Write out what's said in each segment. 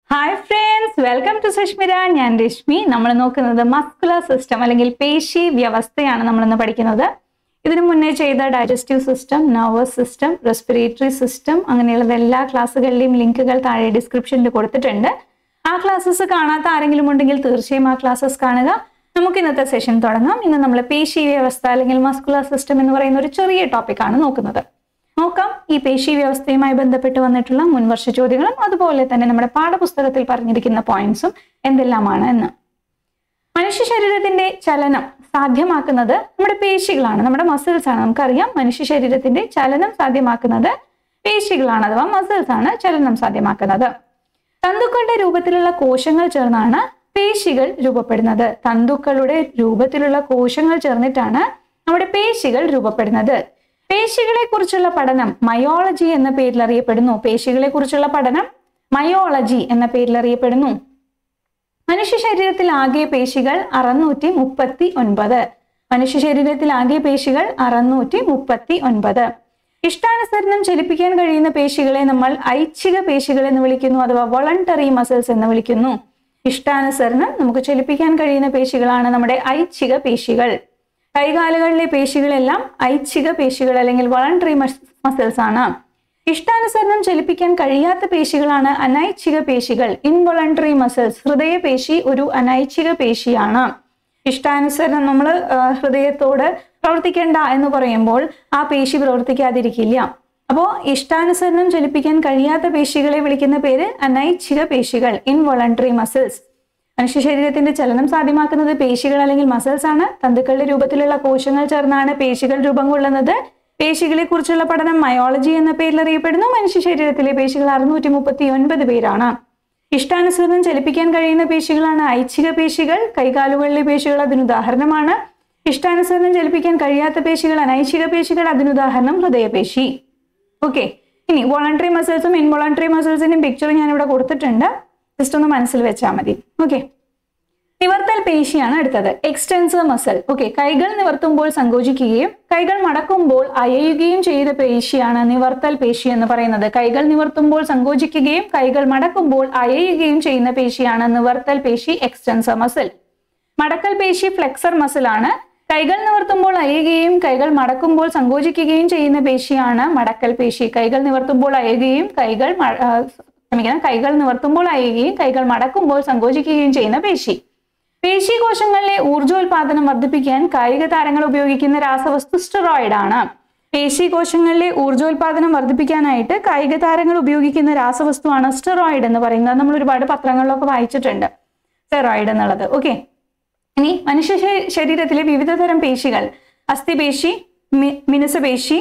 hi friends welcome to Sushmira ഞാൻ രശ്മി നമ്മൾ നോക്കുന്നത് മസ്കുലർ സിസ്റ്റം അല്ലെങ്കിൽ പേശി വ്യവസ്ഥയാണ് നമ്മളിന്ന് പഠിക്കുന്നത് ഇതിനു മുന്നേ ചെയ്ത digestive system nervous system respiratory system അങ്ങനെയുള്ള എല്ലാ ക്ലാസ്സുകളിലെയും ലിങ്കുകൾ താഴെ ഡിസ്ക്രിപ്ഷനിൽ കൊടുത്തിട്ടുണ്ട് ആ ക്ലാസ്സസ് കാണാത്ത ആരെങ്കിലും ഉണ്ടെങ്കിൽ തീർച്ചയായും ആ ക്ലാസ്സസ് കാണുക നമുക്ക് ഇന്നത്തെ സെഷൻ തുടങ്ങാം ഇന്ന് നമ്മൾ പേശി വ്യവസ്ഥ അല്ലെങ്കിൽ മസ്കുലർ സിസ്റ്റം എന്ന് പറയുന്ന ഒരു ചെറിയ ടോപ്പിക്കാണ് നോക്കുന്നത് നോക്കാം ഈ പേശി വ്യവസ്ഥയുമായി ബന്ധപ്പെട്ട് വന്നിട്ടുള്ള മുൻവർഷ ചോദ്യങ്ങളും അതുപോലെ തന്നെ നമ്മുടെ പാഠപുസ്തകത്തിൽ പറഞ്ഞിരിക്കുന്ന പോയിന്റ്സും എന്തെല്ലാമാണ് എന്ന് മനുഷ്യ ശരീരത്തിന്റെ ചലനം സാധ്യമാക്കുന്നത് നമ്മുടെ പേശികളാണ് നമ്മുടെ മസിൽസ് ആണ് നമുക്കറിയാം മനുഷ്യ ശരീരത്തിന്റെ ചലനം സാധ്യമാക്കുന്നത് പേശികളാണ് അഥവാ മസിൽസ് ആണ് ചലനം സാധ്യമാക്കുന്നത് തന്തുക്കളുടെ രൂപത്തിലുള്ള കോശങ്ങൾ ചേർന്നാണ് പേശികൾ രൂപപ്പെടുന്നത് തന്തുക്കളുടെ രൂപത്തിലുള്ള കോശങ്ങൾ ചേർന്നിട്ടാണ് നമ്മുടെ പേശികൾ രൂപപ്പെടുന്നത് പേശികളെ കുറിച്ചുള്ള പഠനം മയോളജി എന്ന പേരിൽ അറിയപ്പെടുന്നു പേശികളെ കുറിച്ചുള്ള പഠനം മയോളജി എന്ന പേരിൽ അറിയപ്പെടുന്നു മനുഷ്യ ശരീരത്തിൽ ആകെ പേശികൾ അറുന്നൂറ്റി മുപ്പത്തി ഒൻപത് മനുഷ്യ ശരീരത്തിൽ ആകെ പേശികൾ അറുന്നൂറ്റി മുപ്പത്തി ഒൻപത് ഇഷ്ടാനുസരണം ചലിപ്പിക്കാൻ കഴിയുന്ന പേശികളെ നമ്മൾ ഐച്ഛിക പേശികൾ എന്ന് വിളിക്കുന്നു അഥവാ വോളണ്ടറി മസിൽസ് എന്ന് വിളിക്കുന്നു ഇഷ്ടാനുസരണം നമുക്ക് ചലിപ്പിക്കാൻ കഴിയുന്ന പേശികളാണ് നമ്മുടെ ഐച്ഛിക പേശികൾ കൈകാലുകളിലെ പേശികളെല്ലാം ഐച്ഛിക പേശികൾ അല്ലെങ്കിൽ വളണ്ടറി മസിൽസ് ആണ് ഇഷ്ടാനുസരണം ചലിപ്പിക്കാൻ കഴിയാത്ത പേശികളാണ് അനൈച്ഛിക പേശികൾ ഇൻവോളണ്ടറി മസിൽസ് ഹൃദയപേശി ഒരു അനൈച്ഛിക പേശിയാണ് ഇഷ്ടാനുസരണം നമ്മൾ ഹൃദയത്തോട് പ്രവർത്തിക്കേണ്ട എന്ന് പറയുമ്പോൾ ആ പേശി പ്രവർത്തിക്കാതിരിക്കില്ല അപ്പോൾ ഇഷ്ടാനുസരണം ചലിപ്പിക്കാൻ കഴിയാത്ത പേശികളെ വിളിക്കുന്ന പേര് അനൈച്ഛിക പേശികൾ ഇൻവോളണ്ടറി മസിൽസ് മനുഷ്യ ശരീരത്തിന്റെ ചലനം സാധ്യമാക്കുന്നത് പേശികൾ അല്ലെങ്കിൽ മസിൽസ് ആണ് തന്തുക്കളുടെ രൂപത്തിലുള്ള കോശങ്ങൾ ചേർന്നാണ് പേശികൾ രൂപം കൊള്ളുന്നത് പേശികളെ കുറിച്ചുള്ള പഠനം മയോളജി എന്ന പേരിൽ അറിയപ്പെടുന്നു മനുഷ്യ ശരീരത്തിലെ പേശികൾ അറുന്നൂറ്റി മുപ്പത്തി ഒൻപത് പേരാണ് ഇഷ്ടാനുസൃതം ചലിപ്പിക്കാൻ കഴിയുന്ന പേശികളാണ് ഐച്ഛിക പേശികൾ കൈകാലുകളിലെ പേശികൾ അതിനുദാഹരണമാണ് ഇഷ്ടാനുസരണം ചലിപ്പിക്കാൻ കഴിയാത്ത പേശികൾ അനൈച്ഛിക പേശികൾ അതിനുദാഹരണം ഹൃദയപേശി ഓക്കെ ഇനി വോളണ്ടറി മസിൽസും ഇൻവോളണ്ടറി മസിൽസിന്റെയും പിക്ചർ ഞാൻ ഇവിടെ കൊടുത്തിട്ടുണ്ട് ജസ്റ്റ് ഒന്ന് മനസ്സിൽ വെച്ചാൽ മതി ഓക്കെ നിവർത്തൽ പേശിയാണ് അടുത്തത് എക്സ്റ്റൻസർ മസിൽ ഓക്കെ കൈകൾ നിവർത്തുമ്പോൾ സങ്കോചിക്കുകയും കൈകൾ മടക്കുമ്പോൾ അയയുകയും ചെയ്ത പേശിയാണ് നിവർത്തൽ പേശി എന്ന് പറയുന്നത് കൈകൾ നിവർത്തുമ്പോൾ സങ്കോചിക്കുകയും കൈകൾ മടക്കുമ്പോൾ അയയുകയും ചെയ്യുന്ന പേശിയാണ് നിവർത്തൽ പേശി എക്സ്റ്റൻസർ മസിൽ മടക്കൽ പേശി ഫ്ലെക്സർ മസിൽ ആണ് കൈകൾ നിവർത്തുമ്പോൾ അയയുകയും കൈകൾ മടക്കുമ്പോൾ സങ്കോചിക്കുകയും ചെയ്യുന്ന പേശിയാണ് മടക്കൽ പേശി കൈകൾ നിവർത്തുമ്പോൾ അയയുകയും കൈകൾ ക്ഷമിക്കണം കൈകൾ നിവർത്തുമ്പോൾ അയയുകയും കൈകൾ മടക്കുമ്പോൾ സങ്കോചിക്കുകയും ചെയ്യുന്ന പേശി പേശികോശങ്ങളിലെ ഊർജോൽപാദനം വർദ്ധിപ്പിക്കാൻ കായിക താരങ്ങൾ ഉപയോഗിക്കുന്ന രാസവസ്തു സ്റ്റെറോയിഡ് ആണ് പേശികോശങ്ങളിലെ ഊർജോൽപാദനം വർദ്ധിപ്പിക്കാനായിട്ട് കായിക താരങ്ങൾ ഉപയോഗിക്കുന്ന രാസവസ്തുവാണ് സ്റ്റെറോയിഡ് എന്ന് പറയുന്നത് നമ്മൾ ഒരുപാട് പത്രങ്ങളിലൊക്കെ വായിച്ചിട്ടുണ്ട് സ്റ്റെറോയിഡ് എന്നുള്ളത് ഓക്കെ ഇനി മനുഷ്യ ശരീരത്തിലെ വിവിധ തരം പേശികൾ അസ്ഥിപേശി മിനുസപേശി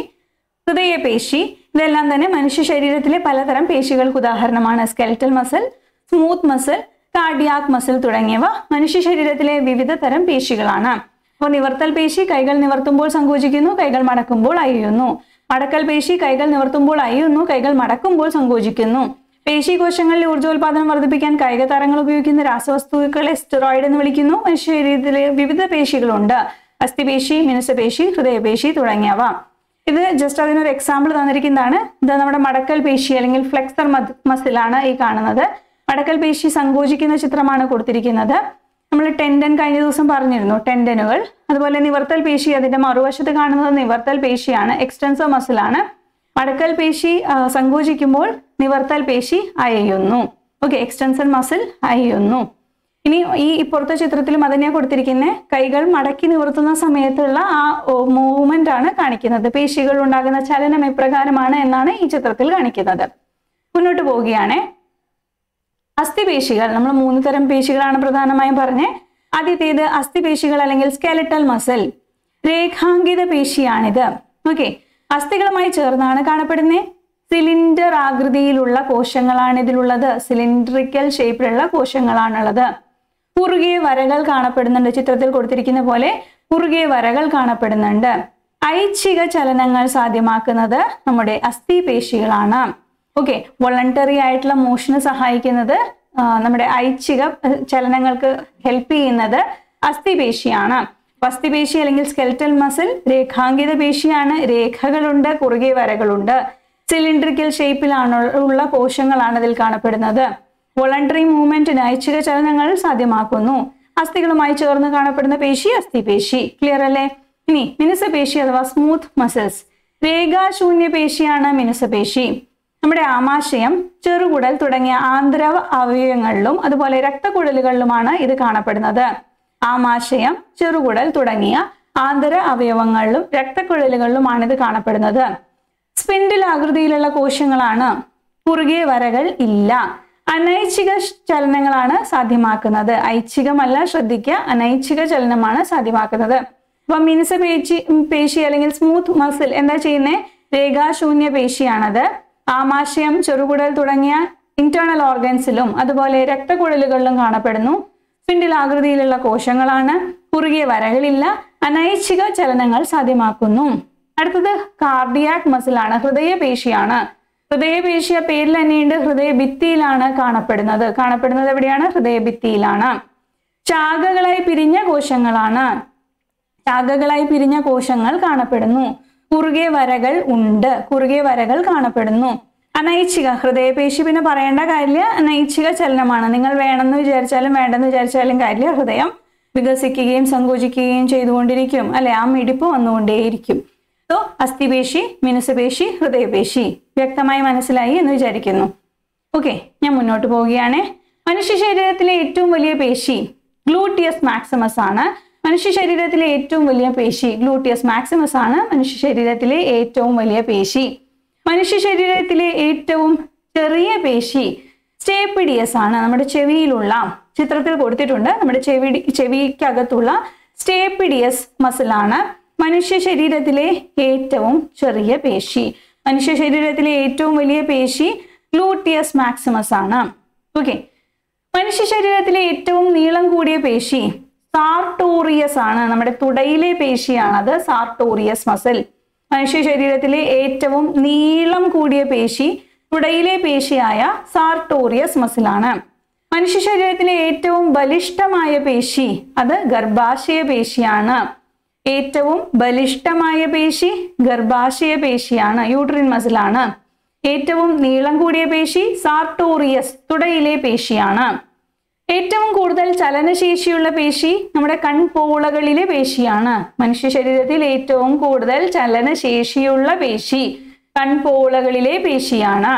ഹൃദയപേശി ഇതെല്ലാം തന്നെ മനുഷ്യ ശരീരത്തിലെ പലതരം പേശികൾക്ക് ഉദാഹരണമാണ് skeletal muscle smooth muscle cardiac muscle തുടങ്ങിയവ മനുഷ്യ ശരീരത്തിലെ വിവിധ തരം പേശികളാണ് അപ്പോൾ നിവർത്തൽ പേശി കൈകൾ നിവർത്തുമ്പോൾ സങ്കോചിക്കുന്നു കൈകൾ മടക്കുമ്പോൾ അയ്യുന്നു മടക്കൽ പേശി കൈകൾ നിവർത്തുമ്പോൾ അയ്യുന്നു കൈകൾ മടക്കുമ്പോൾ സങ്കോചിക്കുന്നു പേശികോശങ്ങളിലെ ഊർജ്ജോൽപാദനം വർദ്ധിപ്പിക്കാൻ കായിക താരങ്ങൾ ഉപയോഗിക്കുന്ന രാസവസ്തുക്കളെ സ്റ്റെറോയിഡ് എന്ന് വിളിക്കുന്നു മനുഷ്യ ശരീരത്തിലെ വിവിധ പേശികളുണ്ട് അസ്ഥിപേശി മിനുസപേശി ഹൃദയപേശി തുടങ്ങിയവ ഇത് ജസ്റ്റ് അതിനൊരു എക്സാമ്പിൾ തന്നിരിക്കുന്നതാണ് ഇത് നമ്മുടെ മടക്കൽ പേശി അല്ലെങ്കിൽ ഫ്ലെക്സർ മസിലാണ് ഈ കാണുന്നത് മടക്കൽ പേശി സങ്കോചിക്കുന്ന ചിത്രമാണ് കൊടുത്തിരിക്കുന്നത് നമ്മൾ ടെൻഡൻ കഴിഞ്ഞ ദിവസം പറഞ്ഞിരുന്നു ടെൻഡനുകൾ അതുപോലെ നിവർത്തൽ പേശി അതിന്റെ മറുവശത്ത് കാണുന്നത് നിവർത്തൽ പേശിയാണ് എക്സ്റ്റൻസോ മസിലാണ് മടക്കൽ പേശി സങ്കോചിക്കുമ്പോൾ നിവർത്തൽ പേശി അയയുന്നു ഓക്കെ എക്സ്റ്റൻസർ മസിൽ അയയുന്നു ഇനി ഈ ഇപ്പുറത്തെ ചിത്രത്തിലും അതന്നെയാണ് കൊടുത്തിരിക്കുന്നത് കൈകൾ മടക്കി നിവർത്തുന്ന സമയത്തുള്ള ആ മൂവ്മെന്റ് ആണ് കാണിക്കുന്നത് പേശികൾ ഉണ്ടാകുന്ന ചലനം എപ്രകാരമാണ് എന്നാണ് ഈ ചിത്രത്തിൽ കാണിക്കുന്നത് മുന്നോട്ട് പോവുകയാണേ അസ്ഥിപേശികൾ നമ്മൾ മൂന്ന് തരം പേശികളാണ് പ്രധാനമായും പറഞ്ഞ് ആദ്യത്തേത് അസ്ഥിപേശികൾ അല്ലെങ്കിൽ സ്കെലറ്റൽ മസിൽ രേഖാങ്കിത പേശിയാണിത് ഓക്കെ അസ്ഥികളുമായി ചേർന്നാണ് കാണപ്പെടുന്നത് സിലിണ്ടർ ആകൃതിയിലുള്ള കോശങ്ങളാണ് ഇതിലുള്ളത് സിലിണ്ടറിക്കൽ ഷേപ്പിലുള്ള കോശങ്ങളാണുള്ളത് കുറുകിയ വരകൾ കാണപ്പെടുന്നുണ്ട് ചിത്രത്തിൽ കൊടുത്തിരിക്കുന്ന പോലെ കുറുകിയ വരകൾ കാണപ്പെടുന്നുണ്ട് ഐച്ഛിക ചലനങ്ങൾ സാധ്യമാക്കുന്നത് നമ്മുടെ അസ്ഥിപേശികളാണ് ഓക്കെ വോളണ്ടറി ആയിട്ടുള്ള മോഷന് സഹായിക്കുന്നത് നമ്മുടെ ഐച്ഛിക ചലനങ്ങൾക്ക് ഹെൽപ്പ് ചെയ്യുന്നത് അസ്ഥിപേശിയാണ് അസ്ഥിപേശി അല്ലെങ്കിൽ സ്കെൽറ്റൽ മസിൽ രേഖാങ്കിത പേശിയാണ് രേഖകളുണ്ട് കുറുകിയ വരകളുണ്ട് സിലിണ്ടറിക്കൽ ഷേപ്പിലാണ് ഉള്ള കോശങ്ങളാണ് ഇതിൽ കാണപ്പെടുന്നത് വോളണ്ടറി മൂവ്മെന്റിന് ഐച്ഛിക ചലനങ്ങൾ സാധ്യമാക്കുന്നു അസ്ഥികളുമായി ചേർന്ന് കാണപ്പെടുന്ന പേശി അസ്ഥിപേശി ക്ലിയർ അല്ലേ ഇനി മിനുസപേശി അഥവാ സ്മൂത്ത് മസിൽസ് രേഖാശൂന്യ പേശിയാണ് മിനുസപേശി നമ്മുടെ ആമാശയം ചെറുകുടൽ തുടങ്ങിയ ആന്തര അവയവങ്ങളിലും അതുപോലെ രക്തക്കുഴലുകളിലുമാണ് ഇത് കാണപ്പെടുന്നത് ആമാശയം ചെറുകുടൽ തുടങ്ങിയ ആന്തര അവയവങ്ങളിലും രക്തക്കുഴലുകളിലുമാണ് ഇത് കാണപ്പെടുന്നത് സ്പിൻഡിൽ ആകൃതിയിലുള്ള കോശങ്ങളാണ് കുറുകിയ വരകൾ ഇല്ല അനൈച്ഛിക ചലനങ്ങളാണ് സാധ്യമാക്കുന്നത് ഐച്ഛികമല്ല ശ്രദ്ധിക്കുക അനൈച്ഛിക ചലനമാണ് സാധ്യമാക്കുന്നത് അപ്പൊ മിനുസ പേശി പേശി അല്ലെങ്കിൽ സ്മൂത്ത് മസിൽ എന്താ ചെയ്യുന്നത് രേഖാശൂന്യ പേശിയാണത് ആമാശയം ചെറുകുടൽ തുടങ്ങിയ ഇന്റേണൽ ഓർഗൻസിലും അതുപോലെ രക്തക്കുഴലുകളിലും കാണപ്പെടുന്നു സ്പിൻഡിൽ ആകൃതിയിലുള്ള കോശങ്ങളാണ് കുറുകിയ വരകളില്ല അനൈച്ഛിക ചലനങ്ങൾ സാധ്യമാക്കുന്നു അടുത്തത് കാർഡിയാക് മസിലാണ് ഹൃദയപേശിയാണ് ഹൃദയപേശിയ പേരിൽ തന്നെയുണ്ട് ഹൃദയഭിത്തിയിലാണ് കാണപ്പെടുന്നത് കാണപ്പെടുന്നത് എവിടെയാണ് ഹൃദയഭിത്തിയിലാണ് ശാഖകളായി പിരിഞ്ഞ കോശങ്ങളാണ് ശാഖകളായി പിരിഞ്ഞ കോശങ്ങൾ കാണപ്പെടുന്നു കുറുകെ വരകൾ ഉണ്ട് കുറുകെ വരകൾ കാണപ്പെടുന്നു അനൈച്ഛിക ഹൃദയപേശി പിന്നെ പറയേണ്ട കാര്യമില്ല അനൈച്ഛിക ചലനമാണ് നിങ്ങൾ വേണമെന്ന് വിചാരിച്ചാലും വേണ്ടെന്ന് വിചാരിച്ചാലും കാര്യമില്ല ഹൃദയം വികസിക്കുകയും സങ്കോചിക്കുകയും ചെയ്തുകൊണ്ടിരിക്കും അല്ലെ ആ മിടിപ്പ് വന്നുകൊണ്ടേയിരിക്കും സോ അസ്ഥിപേശി മിനുസപേശി ഹൃദയപേശി വ്യക്തമായി മനസ്സിലായി എന്ന് വിചാരിക്കുന്നു ഓക്കെ ഞാൻ മുന്നോട്ട് പോവുകയാണ് മനുഷ്യ ശരീരത്തിലെ ഏറ്റവും വലിയ പേശി ഗ്ലൂട്ടിയസ് മാക്സിമസ് ആണ് മനുഷ്യ ശരീരത്തിലെ ഏറ്റവും വലിയ പേശി ഗ്ലൂട്ടിയസ് മാക്സിമസ് ആണ് മനുഷ്യ ശരീരത്തിലെ ഏറ്റവും വലിയ പേശി മനുഷ്യ ശരീരത്തിലെ ഏറ്റവും ചെറിയ പേശി സ്റ്റേപ്പിഡിയസ് ആണ് നമ്മുടെ ചെവിയിലുള്ള ചിത്രത്തിൽ കൊടുത്തിട്ടുണ്ട് നമ്മുടെ ചെവി ചെവിക്കകത്തുള്ള സ്റ്റേപ്പിഡിയസ് മസിലാണ് മനുഷ്യ ശരീരത്തിലെ ഏറ്റവും ചെറിയ പേശി മനുഷ്യ ശരീരത്തിലെ ഏറ്റവും വലിയ പേശി ഗ്ലൂട്ടിയസ് മാക്സിമസ് ആണ് ഓക്കെ മനുഷ്യ ശരീരത്തിലെ ഏറ്റവും നീളം കൂടിയ പേശി സാർട്ടോറിയസ് ആണ് നമ്മുടെ തുടയിലെ പേശിയാണത് സാർട്ടോറിയസ് മസിൽ മനുഷ്യ ശരീരത്തിലെ ഏറ്റവും നീളം കൂടിയ പേശി തുടയിലെ പേശിയായ സാർട്ടോറിയസ് മസിലാണ് മനുഷ്യ ശരീരത്തിലെ ഏറ്റവും ബലിഷ്ഠമായ പേശി അത് ഗർഭാശയ പേശിയാണ് ഏറ്റവും ബലിഷ്ഠമായ പേശി ഗർഭാശയ പേശിയാണ് യൂട്രിൻ മസിലാണ് ഏറ്റവും നീളം കൂടിയ പേശി സാർട്ടോറിയസ് തുടയിലെ പേശിയാണ് ഏറ്റവും കൂടുതൽ ചലനശേഷിയുള്ള പേശി നമ്മുടെ കൺപോളകളിലെ പേശിയാണ് മനുഷ്യ ശരീരത്തിൽ ഏറ്റവും കൂടുതൽ ചലനശേഷിയുള്ള പേശി കൺപോളകളിലെ പേശിയാണ്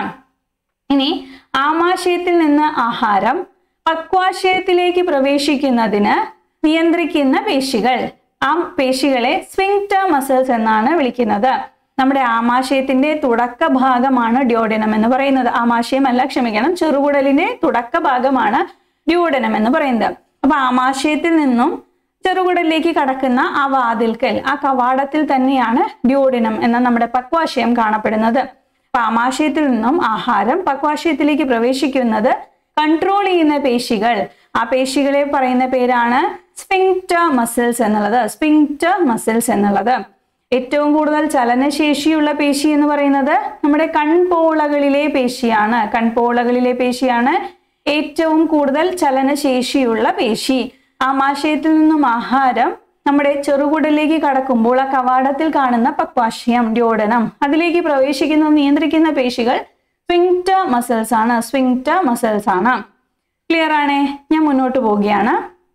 ഇനി ആമാശയത്തിൽ നിന്ന് ആഹാരം പക്വാശയത്തിലേക്ക് പ്രവേശിക്കുന്നതിന് നിയന്ത്രിക്കുന്ന പേശികൾ ആ പേശികളെ സ്വിങ്റ്റ മസിൽസ് എന്നാണ് വിളിക്കുന്നത് നമ്മുടെ ആമാശയത്തിന്റെ തുടക്ക ഭാഗമാണ് ഡ്യോഡനം എന്ന് പറയുന്നത് ആമാശയം അല്ല ക്ഷമിക്കണം ചെറുകുടലിന്റെ തുടക്ക ഭാഗമാണ് ഡ്യൂഡനം എന്ന് പറയുന്നത് അപ്പൊ ആമാശയത്തിൽ നിന്നും ചെറുകുടലിലേക്ക് കടക്കുന്ന ആ വാതിൽക്കൽ ആ കവാടത്തിൽ തന്നെയാണ് ഡ്യൂഡിനം എന്ന നമ്മുടെ പക്വാശയം കാണപ്പെടുന്നത് അപ്പൊ ആമാശയത്തിൽ നിന്നും ആഹാരം പക്വാശയത്തിലേക്ക് പ്രവേശിക്കുന്നത് കൺട്രോൾ ചെയ്യുന്ന പേശികൾ ആ പേശികളെ പറയുന്ന പേരാണ് സ്പിങ്ക്റ്റ മസിൽസ് എന്നുള്ളത് സ്പിങ്ക്റ്റ മസിൽസ് എന്നുള്ളത് ഏറ്റവും കൂടുതൽ ചലനശേഷിയുള്ള പേശി എന്ന് പറയുന്നത് നമ്മുടെ കൺപോളകളിലെ പേശിയാണ് കൺപോളകളിലെ പേശിയാണ് ഏറ്റവും കൂടുതൽ ചലനശേഷിയുള്ള പേശി ആമാശയത്തിൽ നിന്നും ആഹാരം നമ്മുടെ ചെറുകുടലിലേക്ക് കടക്കുമ്പോൾ ആ കവാടത്തിൽ കാണുന്ന പക്വാശയം ഡ്യോഡനം അതിലേക്ക് പ്രവേശിക്കുന്ന നിയന്ത്രിക്കുന്ന പേശികൾ സ്വിങ്ക്റ്റ മസിൽസ് ആണ് സ്വിങ്ക്റ്റ മസിൽസ് ആണ് ക്ലിയർ ആണേ ഞാൻ മുന്നോട്ട് പോവുകയാണ്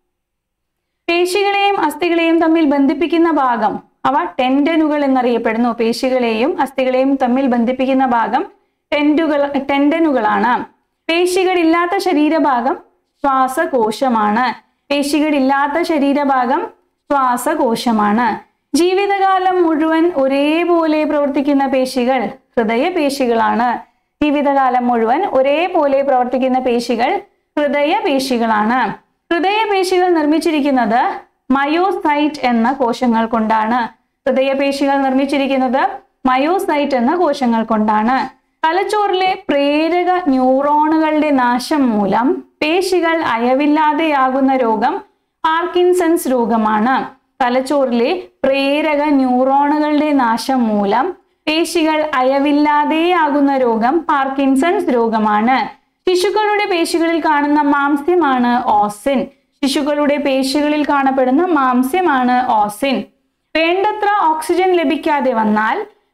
പേശികളെയും അസ്ഥികളെയും തമ്മിൽ ബന്ധിപ്പിക്കുന്ന ഭാഗം അവ ടെൻഡനുകൾ എന്നറിയപ്പെടുന്നു പേശികളെയും അസ്ഥികളെയും തമ്മിൽ ബന്ധിപ്പിക്കുന്ന ഭാഗം ടെൻഡുകൾ ടെൻഡനുകളാണ് പേശികളില്ലാത്ത ശരീരഭാഗം ശ്വാസകോശമാണ് പേശികളില്ലാത്ത ശരീരഭാഗം ശ്വാസകോശമാണ് ജീവിതകാലം മുഴുവൻ ഒരേപോലെ പ്രവർത്തിക്കുന്ന പേശികൾ ഹൃദയപേശികളാണ് ജീവിതകാലം മുഴുവൻ ഒരേപോലെ പ്രവർത്തിക്കുന്ന പേശികൾ ഹൃദയപേശികളാണ് ഹൃദയപേശികൾ നിർമ്മിച്ചിരിക്കുന്നത് മയോസൈറ്റ് എന്ന കോശങ്ങൾ കൊണ്ടാണ് ഹൃദയപേശികൾ നിർമ്മിച്ചിരിക്കുന്നത് മയോസൈറ്റ് എന്ന കോശങ്ങൾ കൊണ്ടാണ് തലച്ചോറിലെ പ്രേരക ന്യൂറോണുകളുടെ നാശം മൂലം പേശികൾ അയവില്ലാതെയാകുന്ന രോഗം പാർക്കിൻസൺസ് രോഗമാണ് തലച്ചോറിലെ പ്രേരക ന്യൂറോണുകളുടെ നാശം മൂലം പേശികൾ അയവില്ലാതെയാകുന്ന രോഗം പാർക്കിൻസൺസ് രോഗമാണ് ശിശുക്കളുടെ പേശികളിൽ കാണുന്ന മാംസ്യമാണ് ഓസിൻ ശിശുക്കളുടെ പേശികളിൽ കാണപ്പെടുന്ന മാംസ്യമാണ് ഓസിൻ വേണ്ടത്ര ഓക്സിജൻ ലഭിക്കാതെ വന്നാൽ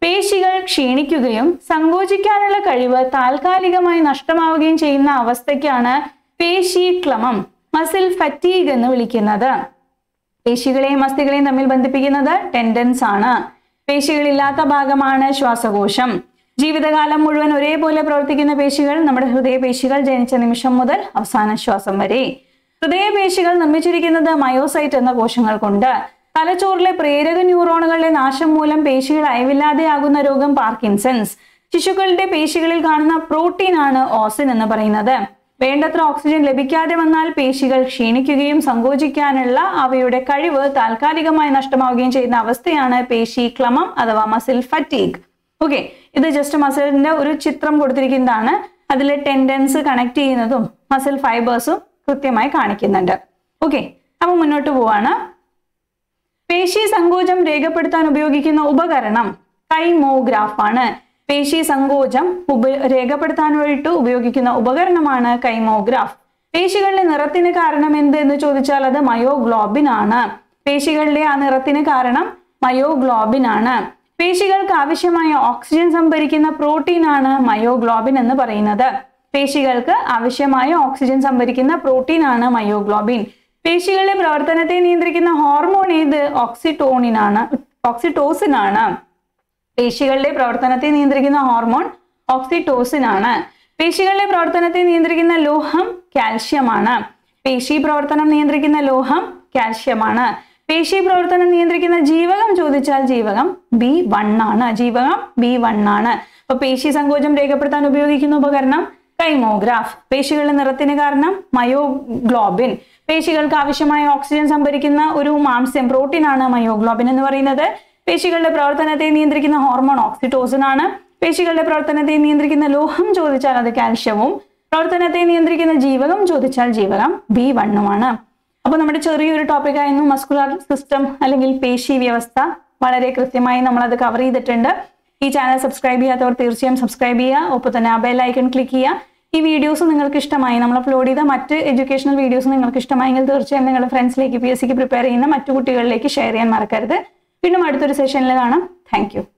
പേശികൾ ക്ഷീണിക്കുകയും സങ്കോചിക്കാനുള്ള കഴിവ് താൽക്കാലികമായി നഷ്ടമാവുകയും ചെയ്യുന്ന അവസ്ഥയ്ക്കാണ് പേശീക്ലമം മസിൽ ഫറ്റീഗ് എന്ന് വിളിക്കുന്നത് പേശികളെയും അസ്ഥികളെയും തമ്മിൽ ബന്ധിപ്പിക്കുന്നത് ടെൻഡൻസ് ആണ് പേശികളില്ലാത്ത ഭാഗമാണ് ശ്വാസകോശം ജീവിതകാലം മുഴുവൻ ഒരേപോലെ പ്രവർത്തിക്കുന്ന പേശികൾ നമ്മുടെ ഹൃദയപേശികൾ ജനിച്ച നിമിഷം മുതൽ അവസാന ശ്വാസം വരെ ഹൃദയപേശികൾ നിർമ്മിച്ചിരിക്കുന്നത് മയോസൈറ്റ് എന്ന കോശങ്ങൾ കൊണ്ട് തലച്ചോറിലെ പ്രേരക ന്യൂറോണുകളുടെ നാശം മൂലം പേശികൾ അയവില്ലാതെയാകുന്ന രോഗം പാർക്കിൻസൺസ് ശിശുക്കളുടെ പേശികളിൽ കാണുന്ന പ്രോട്ടീൻ ആണ് ഓസിൻ എന്ന് പറയുന്നത് വേണ്ടത്ര ഓക്സിജൻ ലഭിക്കാതെ വന്നാൽ പേശികൾ ക്ഷീണിക്കുകയും സങ്കോചിക്കാനുള്ള അവയുടെ കഴിവ് താൽക്കാലികമായി നഷ്ടമാവുകയും ചെയ്യുന്ന അവസ്ഥയാണ് പേശി ക്ലമം അഥവാ മസിൽ ഫറ്റീഗ് ഓക്കെ ഇത് ജസ്റ്റ് മസിലിന്റെ ഒരു ചിത്രം കൊടുത്തിരിക്കുന്നതാണ് അതിൽ ടെൻഡൻസ് കണക്ട് ചെയ്യുന്നതും മസിൽ ഫൈബേഴ്സും കൃത്യമായി കാണിക്കുന്നുണ്ട് ഓക്കെ അപ്പൊ മുന്നോട്ട് പോവാണ് പേശി സങ്കോചം രേഖപ്പെടുത്താൻ ഉപയോഗിക്കുന്ന ഉപകരണം കൈമോഗ്രാഫ് ആണ് പേശി സങ്കോചം ഉപ രേഖപ്പെടുത്താനായിട്ട് ഉപയോഗിക്കുന്ന ഉപകരണമാണ് കൈമോഗ്രാഫ് പേശികളുടെ നിറത്തിന് കാരണം എന്ത് എന്ന് ചോദിച്ചാൽ അത് മയോഗ്ലോബിൻ ആണ് പേശികളുടെ ആ നിറത്തിന് കാരണം മയോഗ്ലോബിൻ ആണ് പേശികൾക്ക് ആവശ്യമായ ഓക്സിജൻ സംഭരിക്കുന്ന പ്രോട്ടീൻ ആണ് മയോഗ്ലോബിൻ എന്ന് പറയുന്നത് പേശികൾക്ക് ആവശ്യമായ ഓക്സിജൻ സംഭരിക്കുന്ന പ്രോട്ടീൻ ആണ് മയോഗ്ലോബിൻ പേശികളുടെ പ്രവർത്തനത്തെ നിയന്ത്രിക്കുന്ന ഹോർമോൺ ഏത് ഓക്സിറ്റോണിൻ ആണ് ഓക്സിറ്റോസിൻ ആണ് പേശികളുടെ പ്രവർത്തനത്തെ നിയന്ത്രിക്കുന്ന ഹോർമോൺ ഓക്സിറ്റോസിൻ ആണ് പേശികളുടെ പ്രവർത്തനത്തെ നിയന്ത്രിക്കുന്ന ലോഹം കാൽഷ്യം ആണ് പേശി പ്രവർത്തനം നിയന്ത്രിക്കുന്ന ലോഹം കാൽഷ്യം ആണ് പേശി പ്രവർത്തനം നിയന്ത്രിക്കുന്ന ജീവകം ചോദിച്ചാൽ ജീവകം ബി വൺ ആണ് ജീവകം ബി വൺ ആണ് അപ്പൊ പേശി സങ്കോചം രേഖപ്പെടുത്താൻ ഉപയോഗിക്കുന്ന ഉപകരണം കൈമോഗ്രാഫ് പേശികളുടെ നിറത്തിന് കാരണം മയോഗ്ലോബിൻ പേശികൾക്ക് ആവശ്യമായ ഓക്സിജൻ സംഭരിക്കുന്ന ഒരു മാംസ്യം പ്രോട്ടീൻ ആണ് മയോഗ്ലോബിൻ എന്ന് പറയുന്നത് പേശികളുടെ പ്രവർത്തനത്തെ നിയന്ത്രിക്കുന്ന ഹോർമോൺ ഓക്സിറ്റോസിൻ ആണ് പേശികളുടെ പ്രവർത്തനത്തെ നിയന്ത്രിക്കുന്ന ലോഹം ചോദിച്ചാൽ അത് കാൽഷ്യവും പ്രവർത്തനത്തെ നിയന്ത്രിക്കുന്ന ജീവകം ചോദിച്ചാൽ ജീവകം ബി വണ്ണുമാണ് അപ്പൊ നമ്മുടെ ചെറിയൊരു ടോപ്പിക് ആയിരുന്നു മസ്കുലർ സിസ്റ്റം അല്ലെങ്കിൽ പേശി വ്യവസ്ഥ വളരെ കൃത്യമായി നമ്മൾ അത് കവർ ചെയ്തിട്ടുണ്ട് ഈ ചാനൽ സബ്സ്ക്രൈബ് ചെയ്യാത്തവർ തീർച്ചയായും സബ്സ്ക്രൈബ് ചെയ്യുക ഒപ്പം തന്നെ ആ ബെൽ ഐക്കൺ ക്ലിക്ക് ചെയ്യുക ഈ വീഡിയോസ് നിങ്ങൾക്ക് ഇഷ്ടമായി നമ്മൾ അപ്ലോഡ് ചെയ്ത മറ്റ് എഡ്യൂക്കേഷണൽ വീഡിയോസ് നിങ്ങൾക്ക് ഇഷ്ടമായെങ്കിൽ തീർച്ചയായും നിങ്ങളുടെ ഫ്രണ്ട്സിലേക്ക് പി എസ് സിക്ക് പ്രിപ്പയർ ചെയ്യുന്ന മറ്റു കുട്ടികളിലേക്ക് ഷെയർ ചെയ്യാൻ മറക്കരുത് വീണ്ടും അടുത്തൊരു സെഷനിൽ കാണാം താങ്ക്